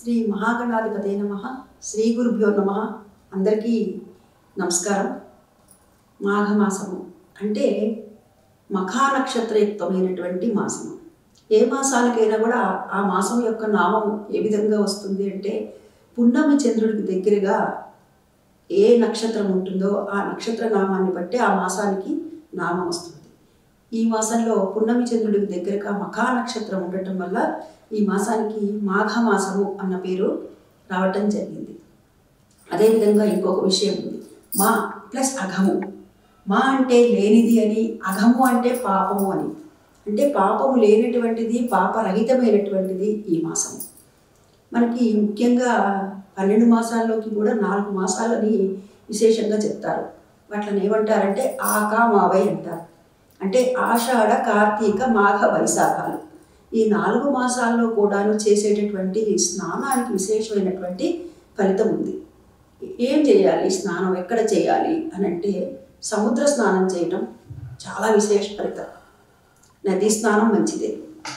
శ్రీ మహాగణాధిపతే నమ శ్రీ గురుభ్యో నమ అందరికీ నమస్కారం మాఘమాసము అంటే మఖా నక్షత్రయుక్తమైనటువంటి మాసము ఏ మాసానికైనా కూడా ఆ మాసం యొక్క నామం ఏ విధంగా వస్తుంది అంటే పున్నమి చంద్రుడికి దగ్గరగా ఏ నక్షత్రం ఉంటుందో ఆ నక్షత్ర నామాన్ని బట్టి ఆ మాసానికి నామం వస్తుంది ఈ మాసంలో పున్నమి చంద్రుడికి దగ్గరగా మఖా నక్షత్రం ఉండటం వల్ల ఈ మాసానికి మాఘమాసము అన్న పేరు రావటం జరిగింది అదేవిధంగా ఇంకొక విషయం ఉంది మా ప్లస్ అఘము మా అంటే లేనిది అని అఘము అంటే పాపము అని అంటే పాపము లేనటువంటిది పాపరహితమైనటువంటిది ఈ మాసము మనకి ముఖ్యంగా పన్నెండు మాసాల్లోకి కూడా నాలుగు మాసాలని విశేషంగా చెప్తారు వాటిని ఏమంటారంటే ఆకా మావై అంటారు అంటే ఆషాఢ కార్తీక మాఘ వైశాఖాలు ఈ నాలుగు మాసాల్లో కూడాను చేసేటటువంటి స్నానానికి విశేషమైనటువంటి ఫలితం ఉంది ఏం చేయాలి స్నానం ఎక్కడ చేయాలి అని అంటే సముద్ర స్నానం చేయటం చాలా విశేష ఫలితం నదీ స్నానం మంచిదే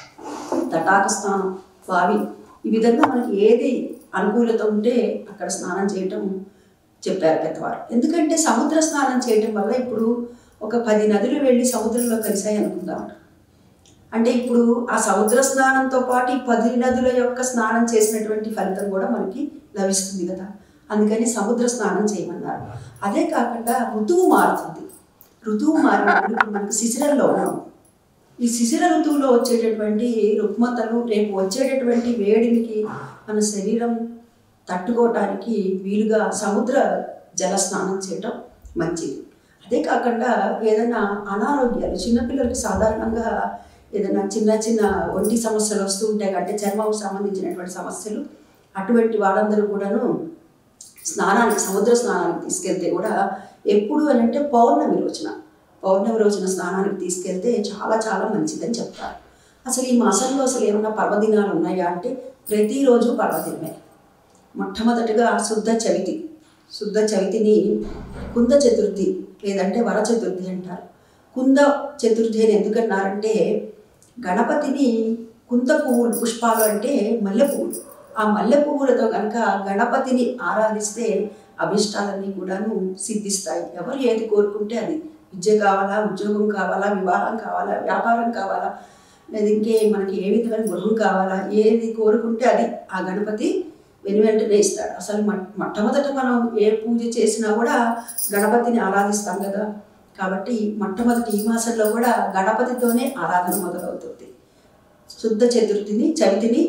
తటాక స్నానం బావి ఈ విధంగా మనకి ఏది అనుకూలత ఉంటే అక్కడ స్నానం చేయటం చెప్పారు పెద్దవారు ఎందుకంటే సముద్ర స్నానం చేయటం వల్ల ఇప్పుడు ఒక పది నదులు వెళ్ళి సముద్రంలో కలిసాయి అనుకుందాం అంటే ఇప్పుడు ఆ సముద్ర స్నానంతో పాటు ఈ పది నదుల యొక్క స్నానం చేసినటువంటి ఫలితం కూడా మనకి లభిస్తుంది కదా అందుకని సముద్ర స్నానం చేయమన్నారు అదే కాకుండా ఋతువు మారుతుంది ఋతువు మారినప్పుడు ఇప్పుడు మనకు శిశిరంలో ఉన్నాం ఈ శిశిర ఋతువులో వచ్చేటటువంటి రుగ్మతలు రేపు వచ్చేటటువంటి వేడినికి మన శరీరం తట్టుకోవటానికి వీలుగా సముద్ర జల స్నానం చేయటం మంచిది అదే కాకుండా ఏదైనా అనారోగ్యాలు చిన్నపిల్లలకి సాధారణంగా ఏదైనా చిన్న చిన్న ఒంటి సమస్యలు వస్తూ ఉంటాయి అంటే చర్మం సంబంధించినటువంటి సమస్యలు అటువంటి వాళ్ళందరూ కూడాను స్నానానికి సముద్ర స్నానానికి తీసుకెళ్తే కూడా ఎప్పుడు అని అంటే పౌర్ణమి రోజున పౌర్ణమి రోజున స్నానానికి తీసుకెళ్తే చాలా చాలా మంచిదని చెప్తారు అసలు ఈ మాసంలో అసలు ఏమైనా పర్వదినాలు ఉన్నాయా అంటే ప్రతిరోజు పర్వదినమే మొట్టమొదటిగా శుద్ధ చవితి శుద్ధ చవితిని కుంద చతుర్థి లేదంటే వర చతుర్థి అంటారు కుంద చతుర్థి అని ఎందుకన్నారంటే గణపతిని కుంద పువ్వులు పుష్పాలు అంటే మల్లె పువ్వులు ఆ మల్లె పువ్వులతో కనుక గణపతిని ఆరాధిస్తే అభిష్టాలన్నీ కూడాను సిద్ధిస్తాయి ఎవరు ఏది కోరుకుంటే అది విద్య కావాలా ఉద్యోగం కావాలా వివాహం కావాలా వ్యాపారం కావాలా లేదా ఇంకే మనకి ఏ విధమైన గృహం కావాలా ఏది కోరుకుంటే అది ఆ గణపతి వెను వెంటనే ఇస్తాడు అసలు మొట్టమొదట మనం ఏ పూజ చేసినా కూడా గణపతిని ఆరాధిస్తాం కదా కాబట్టి మొట్టమొదటి ఈ మాసంలో కూడా గణపతితోనే ఆరాధన మొదలవుతుంది శుద్ధ చతుర్థిని చవితిని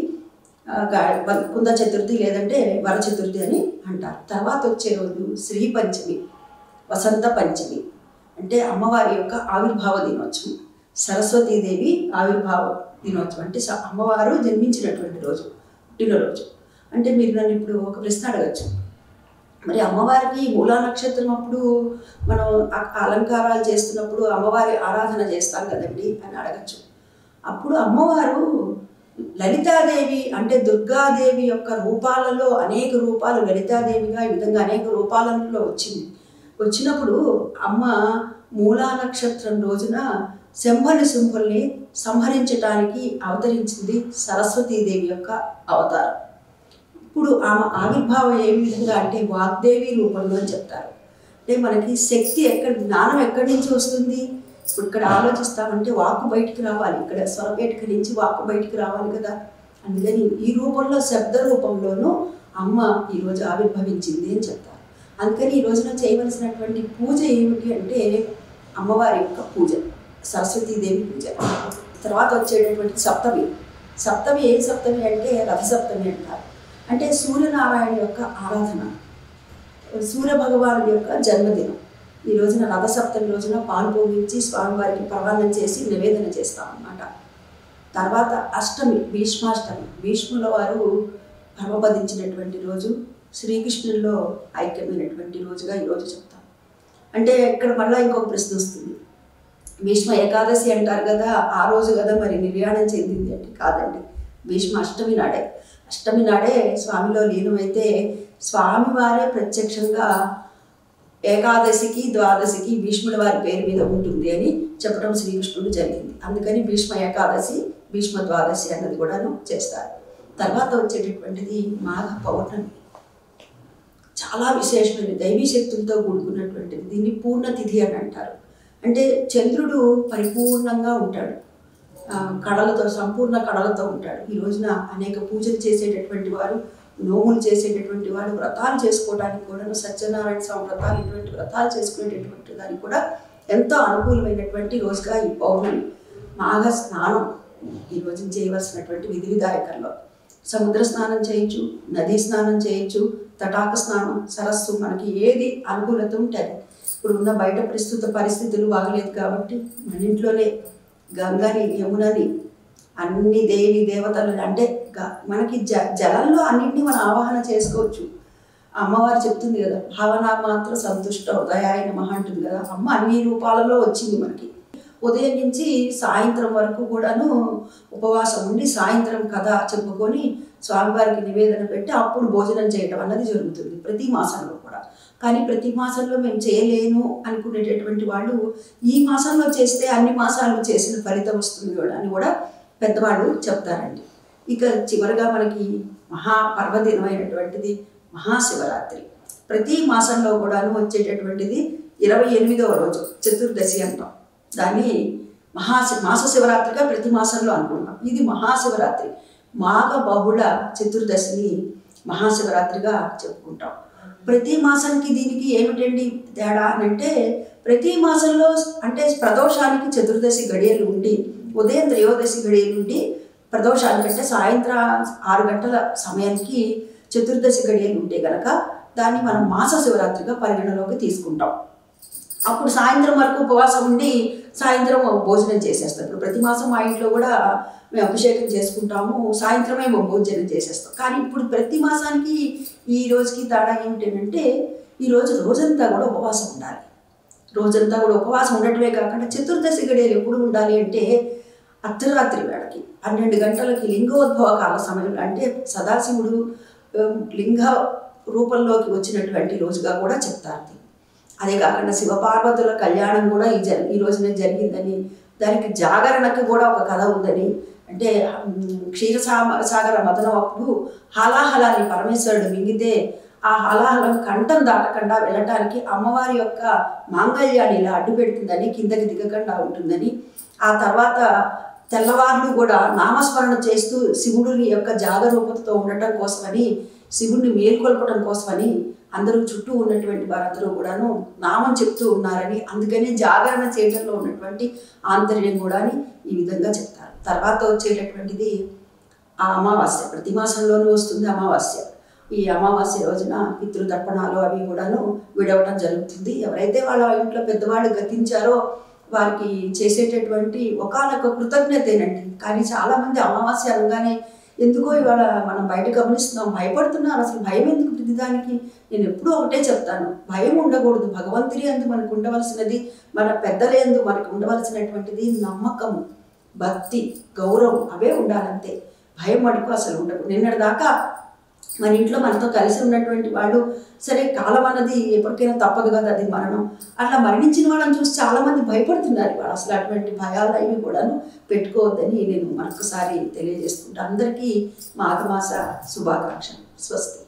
కుంద చతుర్థి లేదంటే వర చతుర్థి అని అంటారు తర్వాత వచ్చే రోజు శ్రీ పంచమి వసంత పంచమి అంటే అమ్మవారి యొక్క ఆవిర్భావ దినోత్సవం సరస్వతీదేవి ఆవిర్భావ దినోత్సవం అంటే అమ్మవారు జన్మించినటువంటి రోజు పుట్టినరోజు అంటే మీరు నన్ను ఇప్పుడు ఒక ప్రశ్న అడగచ్చు మరి అమ్మవారికి మూలా నక్షత్రం అప్పుడు మనం అలంకారాలు చేస్తున్నప్పుడు అమ్మవారి ఆరాధన చేస్తాం కదండి అని అడగచ్చు అప్పుడు అమ్మవారు లలితాదేవి అంటే దుర్గాదేవి యొక్క రూపాలలో అనేక రూపాలు లలితాదేవిగా ఈ విధంగా అనేక రూపాలలో వచ్చింది వచ్చినప్పుడు అమ్మ మూలా నక్షత్రం రోజున శంభని సింహుల్ని సంహరించటానికి అవతరించింది సరస్వతీదేవి యొక్క అవతారం ఇప్పుడు ఆమె ఆవిర్భావం ఏ విధంగా అంటే వాగ్దేవి రూపంలో అని చెప్తారు అంటే మనకి శక్తి ఎక్కడ జ్ఞానం ఎక్కడి నుంచి వస్తుంది ఇప్పుడు ఇక్కడ ఆలోచిస్తామంటే వాక్కు బయటికి రావాలి ఇక్కడ స్వరపేటిక నుంచి వాక్కు బయటికి రావాలి కదా అందుకని ఈ రూపంలో శబ్ద రూపంలోనూ అమ్మ ఈరోజు ఆవిర్భవించింది అని చెప్తారు అందుకని ఈ రోజున చేయవలసినటువంటి పూజ ఏమిటి అంటే అమ్మవారి యొక్క పూజ సరస్వతీదేవి పూజ తర్వాత వచ్చేటటువంటి సప్తమి సప్తమి ఏ సప్తమి అంటే రథసప్తమి అంటారు అంటే సూర్యనారాయణ యొక్క ఆరాధన సూర్య భగవాను యొక్క జన్మదినం ఈ రోజున రథసప్తమి రోజున పాలు పోగించి స్వామివారికి ప్రవాణం చేసి నివేదన చేస్తామన్నమాట తర్వాత అష్టమి భీష్మాష్టమి భీష్ముల వారు పరమపదించినటువంటి రోజు శ్రీకృష్ణుల్లో ఐక్యమైనటువంటి రోజుగా ఈరోజు చెప్తాం అంటే ఇక్కడ మళ్ళీ ఇంకొక ప్రశ్న వస్తుంది భీష్మ ఏకాదశి అంటారు కదా ఆ రోజు కదా మరి నిర్యాణం చెందింది అంటే కాదండి భీష్మ అష్టమి నాడే అష్టమి నాడే స్వామిలో లీనమైతే స్వామివారే ప్రత్యక్షంగా ఏకాదశికి ద్వాదశికి భీష్ముల వారి పేరు మీద ఉంటుంది అని చెప్పడం శ్రీకృష్ణుడు జరిగింది అందుకని భీష్మ ఏకాదశి భీష్మ ద్వాదశి అన్నది కూడాను చేస్తారు తర్వాత వచ్చేటటువంటిది మాఘ పౌర్ణమి చాలా విశేషమైన దైవీ శక్తులతో కూడుకున్నటువంటిది దీన్ని పూర్ణతిథి అని అంటారు అంటే చంద్రుడు పరిపూర్ణంగా ఉంటాడు ఆ, కళలతో సంపూర్ణ కళలతో ఉంటాడు ఈ రోజున అనేక పూజలు చేసేటటువంటి వారు నోములు చేసేటటువంటి వారు వ్రతాలు చేసుకోవడానికి కూడా సత్యనారాయణ స్వామి వ్రతాలు ఇటువంటి వ్రతాలు చేసుకునేటటువంటి దానికి కూడా ఎంతో అనుకూలమైనటువంటి రోజుగా ఈ పౌర్ణమి మాఘ స్నానం ఈ రోజు చేయవలసినటువంటి విధి విధాయకంలో సముద్ర స్నానం చేయొచ్చు నదీ స్నానం చేయొచ్చు తటాక స్నానం సరస్సు మనకి ఏది అనుకూలత ఉంటుంది ఇప్పుడు ఉన్న బయట ప్రస్తుత పరిస్థితులు బాగలేదు కాబట్టి మన ఇంట్లోనే గంగని యమునని అన్ని దేవి దేవతలు అంటే గ- మనకి జ జలంలో అన్నింటినీ మనం ఆవాహన చేసుకోవచ్చు అమ్మవారు చెప్తుంది కదా భావన మాత్రం సంతుష్ట ఉదయాయ నమః అంటుంది కదా అమ్మ అన్ని రూపాలలో వచ్చింది మనకి ఉదయం నుంచి సాయంత్రం వరకు కూడాను ఉపవాసం ఉండి సాయంత్రం కథ చెప్పుకొని స్వామివారికి నివేదన పెట్టి అప్పుడు భోజనం చేయడం అన్నది జరుగుతుంది ప్రతి మాసంలో కూడా కానీ ప్రతి మాసంలో మేము చేయలేను అనుకునేటటువంటి వాళ్ళు ఈ మాసంలో చేస్తే అన్ని మాసాలు చేసిన ఫలితం వస్తుంది కూడా అని కూడా పెద్దవాళ్ళు చెప్తారండి ఇక చివరిగా మనకి మహా పర్వదినమైనటువంటిది మహాశివరాత్రి ప్రతి మాసంలో కూడాను వచ్చేటటువంటిది ఇరవై ఎనిమిదవ రోజు చతుర్దశి అంటాం దాన్ని మహాశి మాస శివరాత్రిగా ప్రతి మాసంలో అనుకుంటాం ఇది మహాశివరాత్రి మాఘ బహుళ చతుర్దశిని మహాశివరాత్రిగా చెప్పుకుంటాం ప్రతి మాసానికి దీనికి ఏమిటండి తేడా అని అంటే ప్రతి మాసంలో అంటే ప్రదోషానికి చతుర్దశి గడియలు ఉండి ఉదయం త్రయోదశి గడియలు ఉండి ప్రదోషానికంటే సాయంత్రం ఆరు గంటల సమయానికి చతుర్దశి గడియలు ఉంటే గనక దాన్ని మనం మాస శివరాత్రిగా పరిగణలోకి తీసుకుంటాం అప్పుడు సాయంత్రం వరకు ఉపవాసం ఉండి సాయంత్రం భోజనం చేసేస్తాం ఇప్పుడు ప్రతి మాసం మా ఇంట్లో కూడా మేము అభిషేకం చేసుకుంటాము సాయంత్రమే మేము భోజనం చేసేస్తాం కానీ ఇప్పుడు ప్రతి మాసానికి ఈ రోజుకి తేడా ఏమిటంటే ఈ రోజు రోజంతా కూడా ఉపవాసం ఉండాలి రోజంతా కూడా ఉపవాసం ఉండటమే కాకుండా చతుర్దశి గడియలు ఎప్పుడు ఉండాలి అంటే అర్ధరాత్రి వేళకి పన్నెండు గంటలకి లింగోద్భవ కాల సమయంలో అంటే సదాశివుడు ఆ, లింగ రూపంలోకి వచ్చినటువంటి రోజుగా కూడా చెప్తారు దీన్ని. అదే కాకుండా శివపార్వతుల కళ్యాణం కూడా ఈ జరి ఈ రోజున జరిగిందని దానికి జాగరణకి కూడా ఒక కథ ఉందని అంటే ఉమ్, క్షీరసా సాగర మదనం అప్పుడు హాలాహలాన్ని పరమేశ్వరుడు మింగితే ఆ హలాహలం కంఠం దాటకుండా వెళ్ళటానికి అమ్మవారి యొక్క మాంగళ్యాన్ని ఇలా అడ్డు పెడుతుందని కిందకి దిగకుండా ఉంటుందని ఆ తర్వాత తెల్లవారులు కూడా నామస్మరణ చేస్తూ శివుడిని యొక్క జాగరూపతతో ఉండటం కోసమని శివుడిని మేల్కొల్పడం కోసమని అందరూ చుట్టూ ఉన్నటువంటి వారందరూ కూడాను నామం చెప్తూ ఉన్నారని అందుకని జాగరణ చేయడంలో ఉన్నటువంటి ఆంతర్యం కూడా అని ఈ విధంగా చెప్తారు తర్వాత వచ్చేటటువంటిది ఆ అమావాస్య ప్రతి మాసంలోనూ వస్తుంది అమావాస్య ఈ అమావాస్య రోజున పితృతర్పణాలు అవి కూడాను విడవటం జరుగుతుంది ఎవరైతే వాళ్ళ ఇంట్లో పెద్దవాళ్ళు గతించారో వారికి చేసేటటువంటి ఒకనొక కృతజ్ఞతేనండి కానీ చాలామంది అమావాస్య అనగానే ఎందుకో ఇవాళ మనం బయట గమనిస్తున్నాం భయపడుతున్నారు అసలు భయం ఎందుకు ప్రతిదానికి నేను ఎప్పుడూ ఒకటే చెప్తాను భయం ఉండకూడదు భగవంతుడి అందు మనకు ఉండవలసినది మన పెద్దలేందు మనకు ఉండవలసినటువంటిది నమ్మకం భక్తి గౌరవం అవే ఉండాలంతే భయం మటుకు అసలు ఉండదు నిన్నటి దాకా మన ఇంట్లో మనతో కలిసి ఉన్నటువంటి వాళ్ళు సరే కాలం అన్నది ఎప్పటికైనా తప్పదు కదా అది మరణం అట్లా మరణించిన వాళ్ళని చూసి చాలా మంది భయపడుతున్నారు వాళ్ళు అసలు అటువంటి భయాలు అవి కూడాను పెట్టుకోవద్దని నేను మరొకసారి తెలియజేసుకుంటా అందరికీ మాఘమాస శుభాకాంక్షలు స్వస్తి